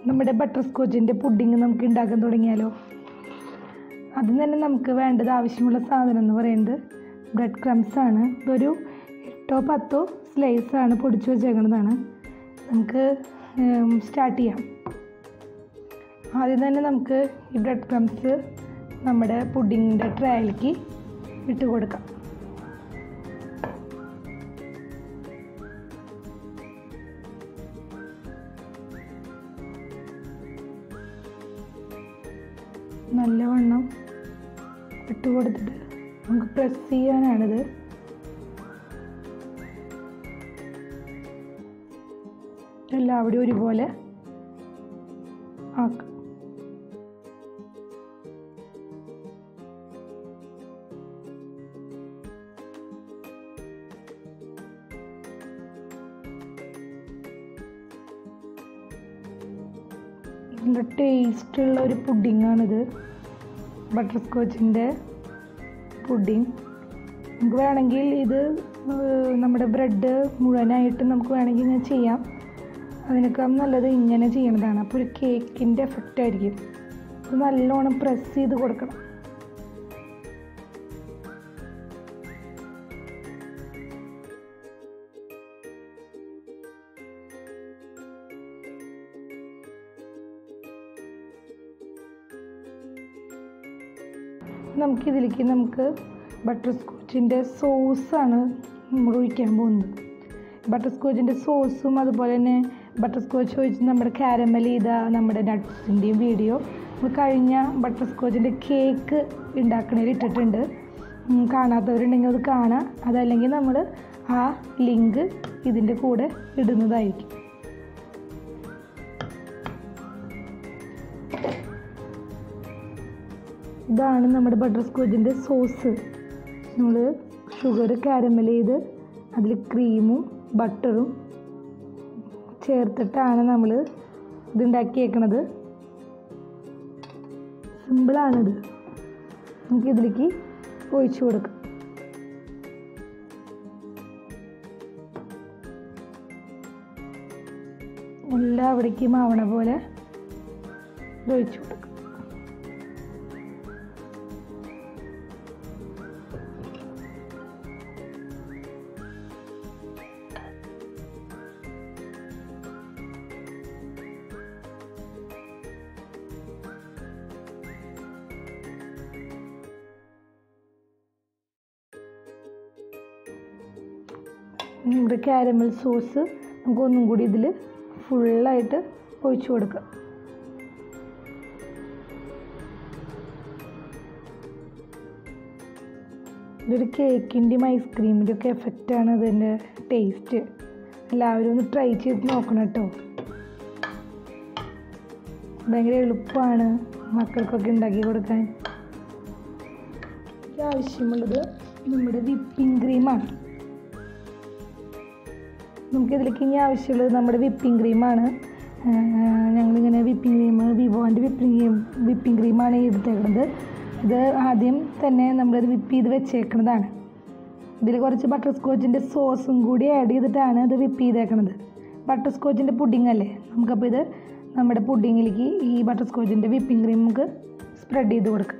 നമ്മുടെ ബട്ടർ സ്കോച്ചിൻ്റെ പുഡിങ് നമുക്ക് ഉണ്ടാക്കാൻ തുടങ്ങിയാലോ അതിന് തന്നെ നമുക്ക് വേണ്ടത് ആവശ്യമുള്ള സാധനം എന്ന് പറയുന്നത് ബ്രെഡ് ക്രംസ് ആണ് ഇതൊരു എട്ടോ പത്തോ സ്ലൈസ് ആണ് പൊടിച്ച് വെച്ചേക്കുന്നതാണ് നമുക്ക് സ്റ്റാർട്ട് ചെയ്യാം ആദ്യം തന്നെ നമുക്ക് ഈ ബ്രെഡ് ക്രംസ് നമ്മുടെ പുഡിങ്ങിൻ്റെ ട്രയലിലേക്ക് ഇട്ട് കൊടുക്കാം നല്ലവണ്ണം ഇട്ട് കൊടുത്തിട്ട് നമുക്ക് പ്രസ് ചെയ്യാനാണിത് എല്ലാവിടെയും ഒരുപോലെ ആക്കാം നല്ല ടേസ്റ്റുള്ള ഒരു പുഡിങ്ങാണിത് ബട്ടർ സ്കോച്ചിൻ്റെ പുഡിങ് നമുക്ക് വേണമെങ്കിൽ ഇത് ഏഹ്, നമ്മുടെ ബ്രെഡ് മുഴുവനായിട്ട് നമുക്ക് വേണമെങ്കിൽ ഇങ്ങനെ ചെയ്യാം അതിനേക്കാൾ നല്ലത് ഇങ്ങനെ ചെയ്യണതാണ് അപ്പോൾ ഒരു കേക്കിൻ്റെ എഫക്റ്റ് ആയിരിക്കും ഇത് നല്ലോണം പ്രസ് ചെയ്ത് കൊടുക്കണം നമുക്കിതിലേക്ക് നമുക്ക് ബട്ടർ സ്കോച്ചിൻ്റെ സോസാണ് നമ്മൾ ഒഴിക്കാൻ പോകുന്നത് ബട്ടർ സ്കോച്ചിൻ്റെ സോസും അതുപോലെ തന്നെ ബട്ടർ സ്കോച്ച് ഒഴിച്ച് നമ്മുടെ കാരമൽ ചെയ്ത നമ്മുടെ നട്ട്സിൻ്റെയും വീഡിയോ നമ്മൾ കഴിഞ്ഞ ബട്ടർ സ്കോച്ചിൻ്റെ കേക്ക് ഉണ്ടാക്കണതിൽ ഇട്ടിട്ടുണ്ട് ഉം, കാണാത്തവരുണ്ടെങ്കിൽ അത് കാണാം അതല്ലെങ്കിൽ നമ്മൾ ആ ലിങ്ക് ഇതിൻ്റെ കൂടെ ഇടുന്നതായിരിക്കും ഇതാണ് നമ്മുടെ ബട്ടർ സ്കോച്ചിൻ്റെ സോസ് നമ്മൾ ഷുഗർ കാരമൽ ചെയ്ത് അതിൽ ക്രീമും ബട്ടറും ചേർത്തിട്ടാണ് നമ്മൾ ഇതുണ്ടാക്കിയേക്കണത് സിമ്പിളാണിത് നമുക്ക് ഇതിലേക്ക് ഒഴിച്ചു കൊടുക്കാം എല്ലാവിടേക്കും ആവണ പോലെ ഇത് ഒഴിച്ചു കൊടുക്കാം നമ്മുടെ കാരമൽ സോസ് നമുക്ക് ഒന്നും കൂടി ഇതിൽ ഫുള്ളായിട്ട് ഒഴിച്ചു കൊടുക്കാം ഇതൊരു കേക്കിൻ്റെയും ഐസ്ക്രീമിൻ്റെ ഒക്കെ എഫക്റ്റാണ് അതിൻ്റെ ടേസ്റ്റ് എല്ലാവരും ഒന്ന് ട്രൈ ചെയ്ത് നോക്കണം കേട്ടോ ഭയങ്കര എളുപ്പമാണ് മക്കൾക്കൊക്കെ ഉണ്ടാക്കി കൊടുക്കാൻ ഇതിന് ആവശ്യമുള്ളത് നമ്മുടെ വിപ്പിംഗ് ക്രീമാണ് നമുക്കിതിലേക്ക് ഇനി ആവശ്യമുള്ളത് നമ്മുടെ വിപ്പിംഗ് ക്രീമാണ് ഞങ്ങളിങ്ങനെ വിപ്പിംഗ് ക്രീം വിവോൻ്റെ വിപ്പിംഗ് ക്രീം വിപ്പിംഗ് ക്രീമാണ് എടുത്തേക്കുന്നത് ഇത് ആദ്യം തന്നെ നമ്മളത് വിപ്പ് ചെയ്ത് വെച്ചേക്കുന്നതാണ് ഇതിൽ കുറച്ച് ബട്ടർ സ്കോച്ചിൻ്റെ സോസും കൂടി ആഡ് ചെയ്തിട്ടാണ് ഇത് വിപ്പ് ചെയ്തേക്കണത് ബട്ടർ സ്കോച്ചിൻ്റെ പുഡിംഗ് അല്ലേ നമുക്കപ്പോൾ ഇത് നമ്മുടെ പുഡിങ്ങിലേക്ക് ഈ ബട്ടർ സ്കോച്ചിൻ്റെ വിപ്പിംഗ് ക്രീം നമുക്ക് സ്പ്രെഡ് ചെയ്ത് കൊടുക്കാം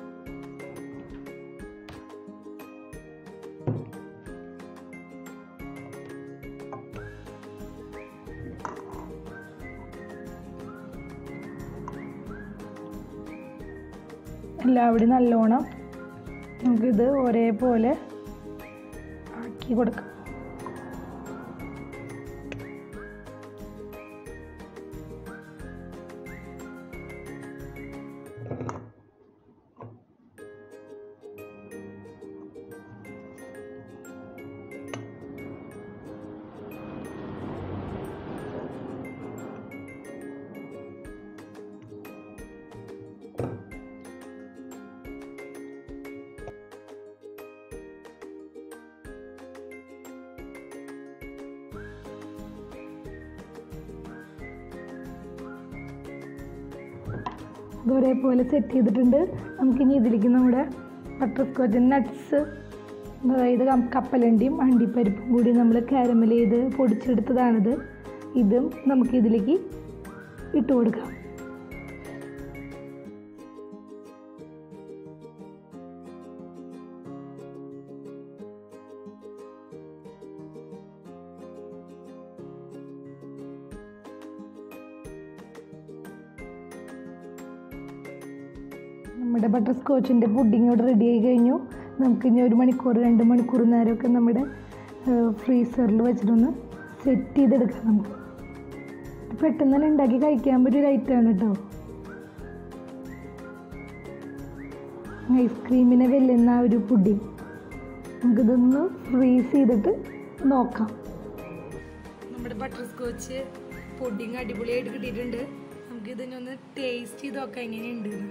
എല്ലാവിടെയും നല്ലോണം നമുക്കിത് ഒരേപോലെ ആക്കി കൊടുക്കാം ഇത് ഒരേപോലെ സെറ്റ് ചെയ്തിട്ടുണ്ട് നമുക്കിനി ഇതിലേക്ക് നമ്മുടെ ബട്ടർ സ്കോച്ച് നട്ട്സ് അതായത് കം- കപ്പലണ്ടിയും അണ്ടിപ്പരിപ്പും കൂടി നമ്മൾ കാരമൽ ചെയ്ത് പൊടിച്ചെടുത്തതാണിത് ഇതും നമുക്ക് ഇതിലേക്ക് ഇട്ട് കൊടുക്കാം നമ്മുടെ ബട്ടർ സ്കോച്ചിൻ്റെ പുഡിംഗ് ഇവിടെ റെഡി ആയി കഴിഞ്ഞു നമുക്ക് ഇനി ഒരു മണിക്കൂർ രണ്ട് മണിക്കൂർ നേരമൊക്കെ നമ്മുടെ ഫ്രീസറിൽ വെച്ചിട്ടൊന്ന് സെറ്റ് ചെയ്തെടുക്കാം നമുക്ക് ഇത് പെട്ടെന്ന് തന്നെ ഉണ്ടാക്കി കഴിക്കാൻ പറ്റിയ ഒരു ഐറ്റമാണ് കേട്ടോ ഐസ്ക്രീമിനെ വെല്ലുന്ന ആ ഒരു പുഡിംഗ് നമുക്കിതൊന്ന് ഫ്രീസ് ചെയ്തിട്ട് നോക്കാം നമ്മുടെ ബട്ടർ സ്കോച്ച് പുഡിംഗ് അടിപൊളിയായിട്ട് കിട്ടിയിട്ടുണ്ട് നമുക്ക് ഇതിനൊന്ന് ടേസ്റ്റ് ചെയ്ത് നോക്കാം എങ്ങനെയുണ്ട് എന്ന്.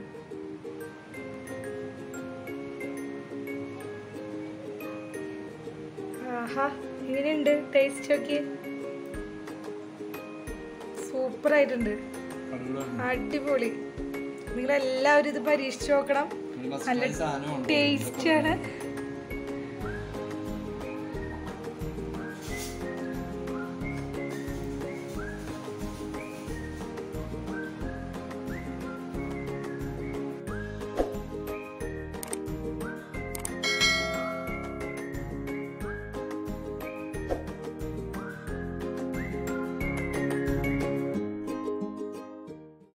ആഹാ എങ്ങനെയുണ്ട് ടേസ്റ്റ് ഒക്കെ സൂപ്പർ ആയിട്ടുണ്ട് അടിപൊളി നിങ്ങൾ എല്ലാവരും ഇത് പരീക്ഷിച്ച് നോക്കണം നല്ല ടേസ്റ്റ് ആണ്